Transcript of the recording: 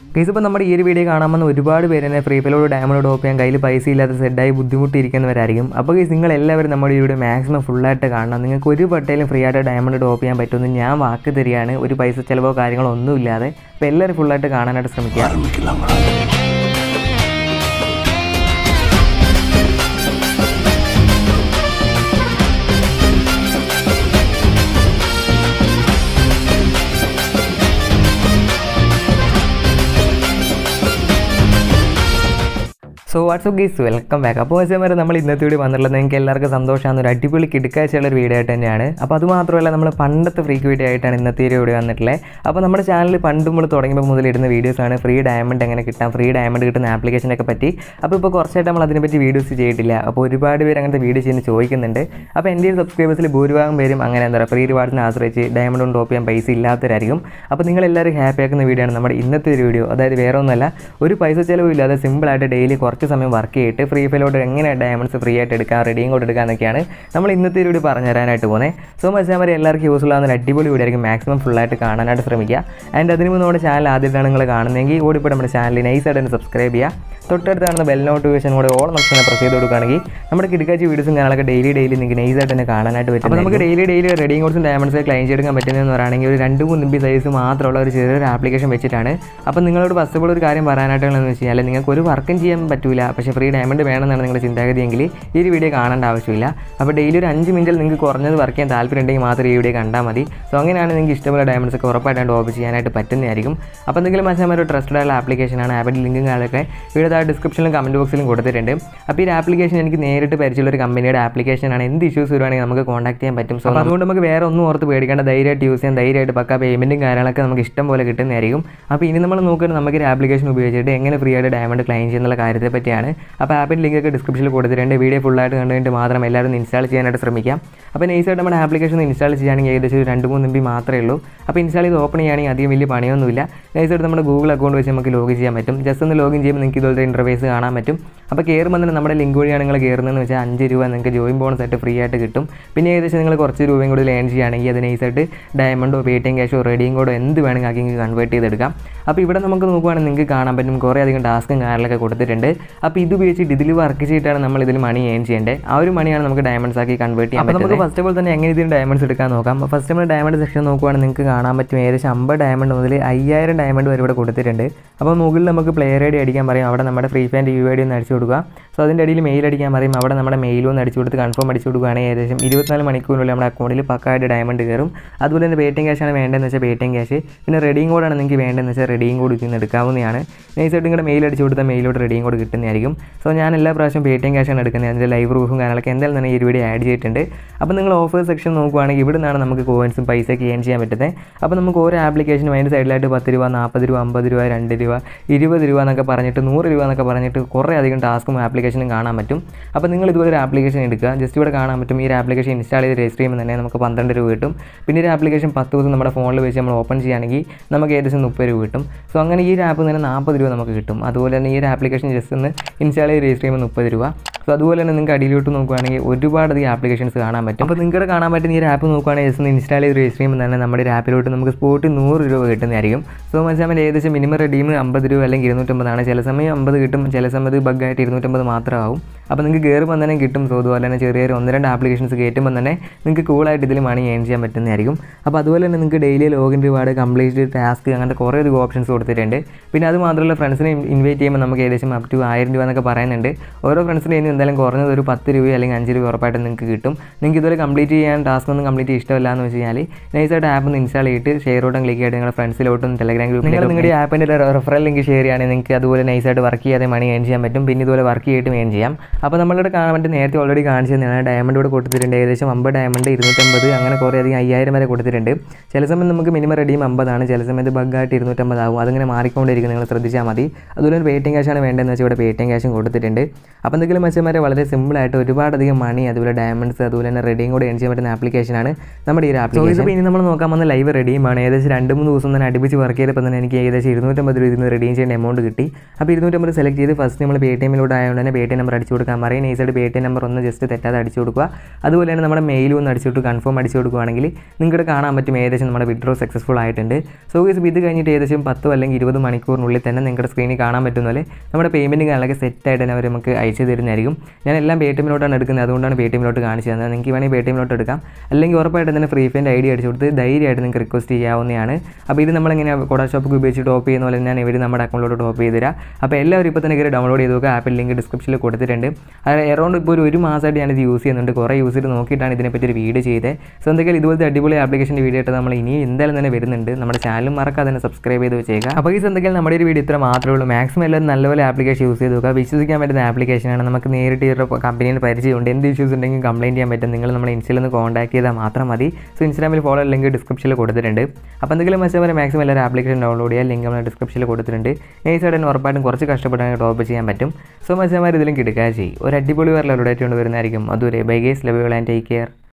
case ഇപ്പോൾ നമ്മുടെ ഈ ഒരു വീഡിയോ കാണാമെന്ന് ഒരുപാട് പേര് തന്നെ ഫ്രീ ഫയലോട് ഡയമണ്ട് ടോപ്പ് ചെയ്യാൻ കയ്യിൽ പൈസ ഇല്ലാത്ത സെഡായി ബുദ്ധിമുട്ടിയിരിക്കുന്നവരായിരിക്കും അപ്പോൾ കേസ് നിങ്ങൾ എല്ലാവരും നമ്മുടെ ഈ വീഡിയോ മാക്സിമം ഫുള്ളായിട്ട് കാണണം നിങ്ങൾക്ക് ഒരു പട്ടയിലും ഫ്രീ ആയിട്ട് ഡയമണ്ട് ടോപ്പ് ചെയ്യാൻ പറ്റുമെന്ന് ഞാൻ വാക്ക് തരികയാണ് ഒരു പൈസ ചിലവോ കാര്യങ്ങളോ ഒന്നുമില്ലാതെ അപ്പോൾ എല്ലാവരും ഫുള്ളായിട്ട് കാണാനായിട്ട് ശ്രമിക്കുക so what's up guys welcome back അപ്പോൾ വെച്ചാൽ വരെ നമ്മൾ ഇന്നത്തെ വീഡിയോ വന്നിട്ടുള്ളത് നിങ്ങൾക്ക് എല്ലാവർക്കും സന്തോഷമാണ് ഒരു അടിപൊളി കിടക്കാഴ്ചയുള്ള ഒരു വീഡിയോ ആയിട്ട് തന്നെയാണ് അപ്പോൾ അത് മാത്രമല്ല നമ്മൾ പണ്ടത്തെ ഫ്രീക്ക് വീഡിയോ ആയിട്ടാണ് ഇന്നത്തെ ഒരു വീഡിയോ വന്നിട്ടുള്ളത് അപ്പോൾ നമ്മുടെ ചാനൽ പണ്ട് നമ്മൾ തുടങ്ങിയപ്പോൾ മുതൽ ഇടുന്ന വീഡിയോസാണ് ഫ്രീ ഡയമണ്ട് എങ്ങനെ കിട്ടാം ഫ്രീ ഡയമണ്ട് കിട്ടുന്ന ആപ്ലിക്കേഷനൊക്കെ പറ്റി അപ്പോൾ ഇപ്പോൾ കുറച്ചായിട്ട് നമ്മൾ അതിനെപ്പറ്റി വീഡിയോസ് ചെയ്തിട്ടില്ല അപ്പോൾ ഒരുപാട് പേര് അങ്ങനത്തെ വീഡിയോ ചെയ്യുന്ന ചോദിക്കുന്നുണ്ട് അപ്പോൾ എൻ്റെ സബ്സ്ക്രൈബേഴ്സിൽ ഭൂരിഭാഗം പേരും അങ്ങനെ എന്താ പറയുക ഫ്രീ റിവാർഡിനെ ആശ്രയിച്ച് ഡയമണ്ട് കൊണ്ട് ടോപ്പ് ചെയ്യാൻ പൈസ ഇല്ലാത്തവരായിരിക്കും അപ്പോൾ നിങ്ങൾ എല്ലാവരും ഹാപ്പി ആക്കുന്ന വീഡിയോ ആണ് നമ്മുടെ ഇന്നത്തെ ഒരു വീഡിയോ അതായത് വേറെ ഒന്നുമല്ല ഒരു പൈസ ചിലവും ഇല്ലാതെ സിമ്പിളായിട്ട് ഡെയിലി കുറച്ച് സമയം വർക്ക് ചെയ്തിട്ട് ഫ്രീ ഫയലോട്ട് എങ്ങനെ ഡയമണ്ട്സ് ഫ്രീ ആയിട്ട് എടുക്കാം റെഡിയും കൊണ്ട് എടുക്കാം എന്നൊക്കെയാണ് നമ്മൾ ഇന്നത്തെ ഒരു വീഡിയോ പറഞ്ഞു തരാനായിട്ട് പോകുന്നത് സോ മച്ചാമാരെ എല്ലാവർക്കും യൂസ്ഫുൾ ആവുന്ന ഒരു അടിപൊളി വീഡിയോ ആയിരിക്കും മാക്സിമം ഫുള്ളായിട്ട് കാണാനായിട്ട് ശ്രമിക്കുക ആൻഡ് അതിന് മുമ്പ് നമ്മുടെ ചാനൽ ആദ്യമായിട്ടാണ് നിങ്ങൾ കാണുന്നതെങ്കിൽ ഓടിപ്പോൾ നമ്മുടെ ചാനൽ നൈസായിട്ട് തന്നെ സബ്സ്ക്രൈബ് ചെയ്യുക തൊട്ടടുത്ത് കാണുന്ന ബെൽ നോട്ടിഫിക്കേഷൻ കൂടെ ഓൾ ഓപ്ഷനെ പ്രസ് ചെയ്ത് കൊടുക്കുകയാണെങ്കിൽ നമ്മുടെ കിടക്കാച്ചി വീഡിയോസും കാണാനൊക്കെ ഡെയിലി ഡെയിലി നിങ്ങൾക്ക് നൈസായിട്ട് തന്നെ കാണാനായിട്ട് പറ്റും അപ്പോൾ നമുക്ക് ഡെയിലി ഡെയിലി റെഡിയും കോഴ്സും ഡയമണ്ട്സ് ക്ലൈം ചെയ്തെടുക്കാൻ പറ്റുന്നതെന്ന് പറയുകയാണെങ്കിൽ ഒരു രണ്ട് മൂന്ന് എം ബി സൈസ് മാത്രമുള്ള ഒരു ചെറിയൊരു ആപ്ലിക്കേഷൻ വെച്ചിട്ടാണ് അപ്പോൾ നിങ്ങളോട് ഫസ്റ്റ് ഓഫ് ഓൾ ഒരു കാര്യം പറയാനായിട്ടുള്ളതെന്ന് വെച്ച് കഴിഞ്ഞാൽ നിങ്ങൾക്ക് ഒരു വർക്കും ചെയ്യാൻ പറ്റില്ല പക്ഷേ ഫ്രീ ഡയമണ്ട് വേണമെന്നാണ് നിങ്ങളുടെ ചിന്താഗതിയെങ്കിൽ ഈ ഒരു വീഡിയോ കാണേണ്ട ആവശ്യമില്ല അപ്പോൾ ഡെയിലി ഒരു അഞ്ച് മിനിറ്റിൽ നിങ്ങൾക്ക് കുറഞ്ഞത് വർക്ക് ചെയ്യാൻ താല്പര്യം ഉണ്ടെങ്കിൽ മാത്രം ഈ വീഡിയോ കണ്ടാൽ മതി സോ അങ്ങനെയാണ് നിങ്ങൾക്ക് ഇഷ്ടമുള്ള ഡയമണ്ട്സ് ഒക്കെ ഉറപ്പായിട്ട് ഓപ്പ് ചെയ്യാനായിട്ട് പറ്റുന്നതായിരിക്കും അപ്പോൾ എന്തെങ്കിലും മനസ്സിലാൻ ഒരു ട്രസ്റ്റഡ് ആയിട്ടുള്ള ആപ്ലിക്കേഷനാണ് ആപ്പിൻ്റെ ലിങ്കും കാര്യങ്ങളൊക്കെ വീഡിയോ താഴെ ഡിസ്ക്രിപ്ഷനിലും കമൻറ്റ് ബോക്സിലും കൊടുത്തിട്ടുണ്ട് അപ്പോൾ ഈ ഒരു ആപ്ലിക്കേഷൻ എനിക്ക് നേരിട്ട് പരിചയമുള്ള ഒരു കമ്പനിയുടെ ആപ്ലിക്കേഷനാണ് എന്ത് ഇഷ്യൂസ് വരുവാണെങ്കിൽ നമുക്ക് കോൺടാക്ട് ചെയ്യാൻ പറ്റും സോ അതുകൊണ്ട് നമുക്ക് വേറെ ഒന്നും ഓർത്ത് പേടിക്കേണ്ട ധൈര്യമായിട്ട് യൂസ് ചെയ്യാൻ ധൈര്യമായിട്ട് പക്ക പേയ്മെൻറ്റും കാര്യങ്ങളൊക്കെ നമുക്ക് ഇഷ്ടം പോലെ കിട്ടുന്നതായിരിക്കും അപ്പോൾ ഇനി നമ്മൾ നോക്കുന്നത് നമുക്ക് ഒരു ആപ്ലിക്കേഷൻ ഉപയോഗിച്ചിട്ട് എങ്ങനെ ഫ്രീ ആയിട്ട് ഡയമണ്ട് ക്ലൈം ചെയ്യുന്നുള്ള കാര്യത്തെ പറ്റിയാണ് അപ്പോൾ ആപ്പിൻ്റെ ലിങ്ക് ഒക്കെ ഡിസ്ക്രിപ്ഷനിൽ കൊടുത്തിട്ടുണ്ട് വീഡിയോ ഫുള്ളായിട്ട് കണ്ടുകഴിഞ്ഞിട്ട് മാത്രം എല്ലാവരും ഇൻസ്റ്റാൾ ചെയ്യാനായിട്ട് ശ്രമിക്കാം അപ്പോൾ നൈസായിട്ട് നമ്മുടെ ആപ്ലിക്കേഷൻ ഇൻസ്റ്റാൾ ചെയ്യുകയാണെങ്കിൽ ഏകദേശം ഒരു രണ്ട് മൂന്ന് എം ബി മാത്രമേ ഉള്ളൂ അപ്പോൾ ഇൻസ്റ്റാൾ ചെയ്ത് ഓപ്പൺ ചെയ്യുകയാണെങ്കിൽ അധികം വലിയ പണിയൊന്നുമില്ല നൈസായിട്ട് നമ്മുടെ ഗൂഗിൾ അക്കൗണ്ട് വെച്ച് നമുക്ക് ലോഗിൻ ചെയ്യാൻ പറ്റും ജസ്റ്റ് ഒന്ന് ലോഗിൻ ചെയ്യുമ്പോൾ നിങ്ങൾക്ക് ഇതുപോലത്തെ ഇൻ്റർഫേസ് കാണാൻ പറ്റും അപ്പോൾ കയറുമ്പോൾ തന്നെ നമ്മുടെ ലിങ്ക് വഴിയാണ് നിങ്ങൾ കയറുന്നതെന്ന് വെച്ചാൽ അഞ്ച് രൂപ നിങ്ങൾക്ക് ജോയിൻ ബോണസ് ആയിട്ട് ഫ്രീ ആയിട്ട് കിട്ടും പിന്നെ ഏകദേശം നിങ്ങൾ കുറച്ച് രൂപയും കൂടി ലേൺ ചെയ്യുകയാണെങ്കിൽ അത് നൈസായിട്ട് ഡയമണ്ടോ പേ ടി എം ക്യാഷോ റെഡിയും കോഡോ എന്ത് വേണമെങ്കിൽ ആക്കി കൺവേർട്ട് ചെയ്തെടുക്കാം അപ്പോൾ ഇവിടെ നമുക്ക് നോക്കുവാണെങ്കിൽ നിങ്ങൾക്ക് കാണാൻ പറ്റും കുറേ അധികം ടാസ്കും കാര്യങ്ങളൊക്കെ കൊടുത്തിട്ടുണ്ട് അപ്പോൾ ഇത് ഉപയോഗിച്ചിട്ട് ഇതിൽ വർക്ക് ചെയ്തിട്ടാണ് നമ്മൾ ഇതിൽ മണി ഏൺ ചെയ്യേണ്ടത് ആ ഒരു മണിയാണ് നമുക്ക് ഡയമണ്ട്സ് ആക്കി കൺവേർട്ട് ചെയ്യാൻ പറ്റും നമുക്ക് ഫസ്റ്റ് ഓഫ് ഓൾ തന്നെ എങ്ങനെ ഇതിന് ഡയമണ്ട്സ് എടുക്കാൻ നോക്കാം ഫസ്റ്റ് നമ്മൾ ഡയമണ്ട് സെക്ഷൻ നോക്കുവാണെങ്കിൽ നിങ്ങൾക്ക് കാണാൻ പറ്റും ഏകദേശം അമ്പത് ഡയമണ്ട് മുതൽ അയ്യായിരം ഡയമണ്ട് വരെ ഇവിടെ കൊടുത്തിട്ടുണ്ട് അപ്പോൾ മുകളിൽ നമുക്ക് പ്ലെയർ ഐ ഡി അടിക്കാൻ പറയും അവിടെ നമ്മുടെ ഫ്രീ ഫാൻ്റെ യു ഐ ഡി ഒന്ന് അടിച്ചു കൊടുക്കുക സോ അതിൻ്റെ അടിയിൽ മെയിൽ അടിക്കാൻ പറയും അവിടെ നമ്മുടെ മെയിലും ഒന്ന് അടിച്ചു കൊടുത്ത് കൺഫേം അടിച്ചു കൊടുക്കുകയാണെങ്കിൽ ഏകദേശം ഇരുപത്തിനാല് മണിക്കൂറിനുള്ളിൽ നമ്മുടെ അക്കൗണ്ടിൽ പക്കായിട്ട് ഡയമണ്ട് കയറും അതുപോലെ തന്നെ പേടിഎം ക്യാഷാണ് വേണ്ടതെന്ന് വെച്ചാൽ പേടിഎം ക്യാഷ് പിന്നെ റെഡിയും കോഡാണ് നിങ്ങൾക്ക് വേണ്ടതെന്ന് വെച്ചാൽ റെഡിയും കോഡ് ഇതിൽ നിന്ന് എടുക്കാവുന്നതാണ് നൈസായിട്ട് നിങ്ങളുടെ മെയിൽ അടിച്ചു കൊടുത്താൽ മെയിലോട്ട് റെഡിയും കോഡ് കിട്ടുന്നതായിരിക്കും സോ ഞാൻ എല്ലാ പ്രാവശ്യം പേടിഎം ക്യാഷാണ് എടുക്കുന്നത് അതിൻ്റെ ലൈവ് പ്രൂഫും കാര്യങ്ങളൊക്കെ എന്തായാലും തന്നെ ഈ ഒരു വീഡിയോ ആഡ് ചെയ്തിട്ടുണ്ട് അപ്പോൾ നിങ്ങൾ ഓഫർ സെക്ഷൻ നോക്കുവാണെങ്കിൽ ഇവിടെ നിന്നാണ് നമുക്ക് കോയിൻസും പൈസയൊക്കെ ഏൺ ചെയ്യാൻ പറ്റുന്നത് അപ്പോൾ നമുക്ക് ഓരോ ആപ്ലിക്കേഷനും അതിൻ്റെ സൈഡിലായിട്ട് പത്ത് രൂപ നാൽപ്പത് രൂപ അമ്പത് രൂപ രണ്ട് രൂപ ഇരുപത് രൂപ എന്നൊക്കെ പറഞ്ഞിട്ട് നൂറ് രൂപ എന്നൊക്കെ പറഞ്ഞിട്ട് കുറേ അധികം ടാസ്കും ആപ്ലിക്കേഷനും കാണാൻ പറ്റും അപ്പോൾ നിങ്ങൾ ഇതുപോലെ ഒരു ആപ്ലിക്കേഷൻ എടുക്കുക ജസ്റ്റ് ഇവിടെ കാണാൻ പറ്റും ഈ ഒരു ആപ്ലിക്കേഷൻ ഇൻസ്റ്റാൾ ചെയ്ത് രജിസ്റ്റർ ചെയ്യുമ്പോൾ തന്നെ നമുക്ക് പന്ത്രണ്ട് രൂപ കിട്ടും പിന്നെ ഒരു ആപ്ലിക്കേഷൻ പത്ത് ദിവസം നമ്മുടെ ഫോണിൽ വെച്ച് നമ്മൾ ഓപ്പൺ ചെയ്യുകയാണെങ്കിൽ നമുക്ക് ഏകദേശം മുപ്പത് രൂപ കിട്ടും സോ അങ്ങനെ ഈ ഒരു ആപ്പ് തന്നെ നാൽപ്പത് രൂപ നമുക്ക് കിട്ടും അതുപോലെ തന്നെ ഈ ഒരു ആപ്ലിക്കേഷൻ ജസ്റ്റ് ഒന്ന് ഇൻസ്റ്റാൾ ചെയ്ത് രജിസ്റ്റർ ചെയ്യുമ്പോൾ മുപ്പത് രൂപ സോ അതുപോലെ തന്നെ നിങ്ങൾക്ക് അടിയിലോട്ട് നോക്കുകയാണെങ്കിൽ ഒരുപാടധികം ആപ്ലിക്കേഷൻസ് കാണാൻ പറ്റും അപ്പോൾ നിങ്ങൾക്ക് കാണാൻ പറ്റുന്ന ഈ ഒരു ആപ്പ് നോക്കുകയാണെങ്കിൽ ജസ്റ്റ് ഒന്ന് ഇൻസ്റ്റാൾ ചെയ്ത് രജിസ്റ്റർ ചെയ്യുമ്പോൾ തന്നെ നമ്മുടെ ഒരു ആപ്പിലോട്ട് നമുക്ക് സ്പോട്ടിൽ നൂറ് രൂപ കിട്ടുന്നതായിരിക്കും സോ മനസ്സിലാകുമ്പോൾ ഏകദേശം മിനിമം റെഡീം അമ്പത് രൂപ അല്ലെങ്കിൽ ഇരുന്നൂറ്റമ്പതാണ് ചില സമയം അമ്പത് കിട്ടും ചില സമയത്ത് ബഗ്ഗായിട്ട് ഇരുന്നൂറ്റമ്പത് മാത്രമാവും അപ്പോൾ നിങ്ങൾക്ക് കയറുമ്പോൾ തന്നെ കിട്ടും സോ അതുപോലെ തന്നെ ചെറിയ ചെറിയ ഒന്ന് രണ്ട് ആപ്ലിക്കേഷൻസ് കയറ്റുമ്പോൾ തന്നെ നിങ്ങൾക്ക് കൂളായിട്ട് ഇതിൽ മണി ഏൺ ചെയ്യാൻ പറ്റുന്നതായിരിക്കും അപ്പോൾ അതുപോലെ തന്നെ നിങ്ങൾക്ക് daily login reward complete task അങ്ങനത്തെ കുറേ അധികം ഓപ്ഷൻസ് കൊടുത്തിട്ടുണ്ട് പിന്നെ അത് മാത്രമല്ല ഫ്രണ്ട്സിനെ ഇൻവൈറ്റ് ചെയ്യുമ്പോൾ നമുക്ക് ഏകദേശം അപ് ടു ആയിരം രൂപ എന്നൊക്കെ പറയുന്നുണ്ട് ഓരോ ഫ്രണ്ട്സിന് ഇനി എന്തായാലും കുറഞ്ഞത് ഒരു പത്ത് രൂപ അല്ലെങ്കിൽ അഞ്ച് രൂപ ഉറപ്പായിട്ട് നിങ്ങൾക്ക് കിട്ടും നിങ്ങൾക്ക് ഇതുവരെ കംപ്ലീറ്റ് ചെയ്യാൻ ടാസ്ക് ഒന്നും കംപ്ലീറ്റ് ഇഷ്ടമല്ല എന്ന് വെച്ച് കഴിഞ്ഞാൽ നൈസായിട്ട് ആപ്പ് ഒന്ന് ഇൻസ്റ്റാൾ ചെയ്തിട്ട് ഷെയറോട്ടും ക്ലിക്ക് ചെയ്തിട്ട് നിങ്ങളുടെ ഫ്രണ്ട്സിലോട്ടും ടെലഗ്രാം ഗ്രൂപ്പിൽ നിങ്ങൾ നിങ്ങളുടെ ആപ്പിൻ്റെ റെഫറൽ ലിങ്ക് ഷെയർ ചെയ്യുകയാണെങ്കിൽ നിങ്ങൾക്ക് അതുപോലെ നൈസായിട്ട് വർക്ക് ചെയ്യാതെ മണി ഏൺ ചെയ്യാൻ പറ്റും പിന്നെ ഇതുപോലെ വർക്ക് ചെയ്തിട്ട് ഏൺ ചെയ്യാം അപ്പോൾ നമ്മളിവിടെ കാണാൻ പറ്റും നേരത്തെ ഓൾറെഡി കാണിച്ചു തന്നെയാണ് ഡയമണ്ട് ഇവിടെ കൊടുത്തിട്ടുണ്ട് ഏകദേശം അമ്പത് ഡയമണ്ട് ഇരുന്നൂറ്റമ്പത് അങ്ങനെ കുറേ അധികം അയ്യായിരം വരെ കൊടുത്തിട്ടുണ്ട് ചില സമയം നമുക്ക് മിനിമം റെഡിയും അമ്പതാണ് ചില സമയത്ത് ബഗ്ഗായിട്ട് ഇരുന്നൂറ്റമ്പതാവും അതിങ്ങനെ മാറിക്കൊണ്ടിരിക്കും നിങ്ങൾ ശ്രദ്ധിച്ചാൽ മതി അതുപോലെ ഒരു പേറ്റിംഗ് ക്യാഷാണ് വേണ്ടതെന്ന് വെച്ചാൽ ഇവിടെ പേറ്റിംഗ് ക്യാഷും കൊടുത്തിട്ടുണ്ട് അപ്പോൾ എന്തെങ്കിലും വെച്ചാൽ മച്ചന്മാരെ വളരെ സിമ്പിളായിട്ട് ഒരുപാടധികം മണി അതുപോലെ ഡയമണ്ട്സ് അതുപോലെ തന്നെ റെഡിയും കൂടെ ഏൺ ചെയ്യാൻ പറ്റുന്ന ആപ്ലിക്കേഷനാണ് നമ്മുടെ ഈ ഒരു ആപ്ലിക്കേഷൻ ഇപ്പോൾ ഇനി നമ്മൾ നോക്കാൻ വന്ന ലൈവ് റെഡിയുമാണ് ഏകദേശം രണ്ട് മൂന്ന് ദിവസം തന്നെ അടുപ്പിച്ച് വർക്ക് ചെയ്തപ്പോൾ തന്നെ എനിക്ക് ഏകദേശം ഇരുന്നൂറ്റമ്പത് രൂപ ഇതിന് റെഡീം ചെയ്യേണ്ട എമൗണ്ട് കിട്ടി അപ്പോൾ ഇരുന്നൂറ്റമ്പത് സെലക്ട് ചെയ്ത് ഫസ്റ്റ് നമ്മൾ പേ ടി എമ്മിലൂടെ ആയതുകൊണ്ട് തന്നെ പേ ടി എം നമ്പർ അടിച്ചു കൊടുക്കുക മറിയ നൈസായിട്ട് പേ ടി എം നമ്പർ ഒന്ന് ജസ്റ്റ് തെറ്റാതെ അടിച്ചു കൊടുക്കുക അതുപോലെ തന്നെ നമ്മുടെ മെയിലും ഒന്ന് അടിച്ചിട്ട് കൺഫേം അടിച്ചു കൊടുക്കുകയാണെങ്കിൽ നിങ്ങൾക്ക് കാണാൻ പറ്റും ഏകദേശം നമ്മുടെ വിഡ്രോ സക്സസ്ഫുൾ ആയിട്ടുണ്ട് സോ ഗൈസ് ഇത് കഴിഞ്ഞിട്ട് ഏകദേശം പത്തോ അല്ലെങ്കിൽ ഇരുപത് മണിക്കൂറിനുള്ളിൽ തന്നെ നിങ്ങളുടെ സ്ക്രീനിൽ കാണാൻ പറ്റുന്ന പോലെ നമ്മുടെ പേയ്മെൻറ്റ് കാര്യങ്ങളൊക്കെ സെറ്റ് ആയിട്ട് തന്നെ അവർ നമുക്ക് അയച്ചു തരുന്നതായിരിക്കും ഞാൻ എല്ലാം പേ ടി എമ്മിലോട്ടാണ് എടുക്കുന്നത് അതുകൊണ്ടാണ് പേ ടി എമ്മിലോട്ട് കാണിച്ചു തന്നത് നിങ്ങൾക്ക് വേണമെങ്കിൽ പേ ടി എമ്മിലോട്ട് എടുക്കാം അല്ലെങ്കിൽ ഉറപ്പായിട്ട് തന്നെ ഫ്രീ ഫൈൻ്റെ ഐ ഡി അടിച്ചു കൊടുത്ത് ധൈര്യമായിട്ട് നിങ്ങൾക്ക് റിക്വസ്റ്റ് ചെയ്യാവുന്നതാണ് അപ്പോൾ ഇത് നമ്മളിങ്ങനെ കോഡാ ഷോപ്പൊക്കെ ഉപയോഗിച്ച് ടോപ്പ് ചെയ്യുന്ന പോലെ തന്നെയാണ് ഇവർ നമ്മുടെ അക്കൗണ്ടിലോട്ട് ടോപ്പ് ചെയ്ത് തരാം അപ്പോൾ എല്ലാവരും ഇപ്പോൾ തന്നെ കയറി ഡൗൺലോഡ് ചെയ്ത് നോക്കുക ആപ്പിൽ ലിങ്ക് ഡിസ്ക്രിപ്ഷനിൽ കൊടുത്തിട്ടുണ്ട് അത് എറൗണ്ട് ഇപ്പോൾ ഒരു ഒരു മാസമായിട്ട് ഞാനിത് യൂസ് ചെയ്യുന്നുണ്ട് കുറേ യൂസ് ചെയ്ത് നോക്കിയിട്ടാണ് ഇതിനെപ്പറ്റി ഒരു വീഡിയോ ചെയ്തത് സോ എന്തെങ്കിലും ഇതുപോലത്തെ അടിപൊളി ആപ്ലിക്കേഷൻ്റെ വീഡിയോ ആയിട്ട് നമ്മൾ ഇനി എന്തായാലും തന്നെ വരുന്നുണ്ട് നമ്മുടെ ചാനലും മറക്കാതെ തന്നെ സബ്സ്ക്രൈബ് ചെയ്ത് വെച്ചേക്കാം അപ്പോൾ ഈ എന്തെങ്കിലും നമ്മുടെ ഒരു വീഡിയോ ഇത്ര മാത്രമേ ഉള്ളൂ മാക്സിമം എല്ലാവരും നല്ലപോലെ ആപ്ലിക്കേഷൻ യൂസ് ചെയ്ത് നോക്കുക വിശ്വസിക്കാൻ പറ്റുന്ന ആപ്ലിക്കേഷനാണ് നമുക്ക് നേരിട്ട് ഈ ഒരു കമ്പനിയിൽ പരിചയമുണ്ട് എന്ത് ഇഷ്യൂസ് ഉണ്ടെങ്കിൽ കംപ്ലയിൻറ്റ് ചെയ്യാൻ പറ്റും നിങ്ങൾ നമ്മൾ ഇൻസ്റ്റയിൽ ഒന്ന് കോൺടാക്ട് ചെയ്താൽ മാത്രം മതി സോ ഇൻസ്റ്റാഗ്രാമിൽ ഫോളോ ലിങ്ക് ഡിസ്ക്രിപ്ഷനിൽ കൊടുത്തിട്ടുണ്ട് അപ്പോൾ എന്തെങ്കിലും മെസ്സേജ് വരെ മാക്സിമം എല്ലാവരും ആപ്ലിക്കേഷൻ ഡൗൺലോഡ് ചെയ്യാൻ ലിങ്ക് നമ്മൾ ഡിസ്ക്രിപ്ഷനിൽ കൊടുത്തിട്ടുണ്ട് നൈസായിട്ട് തന്നെ ഉറപ്പായിട്ടും കുറച്ച് കഷ്ടപ്പെട്ടാൽ ടോപ്പ് ചെയ്യാൻ പറ്റും സോ മെസ്സേജ് ഇതിലും കിടക്കുക ചെയ്യും ഒരു അടിപൊളി വേറെ ലൊഡേറ്റ് കൊണ്ട് വരുന്നതായിരിക്കും അതുവരെ bye guys love and take care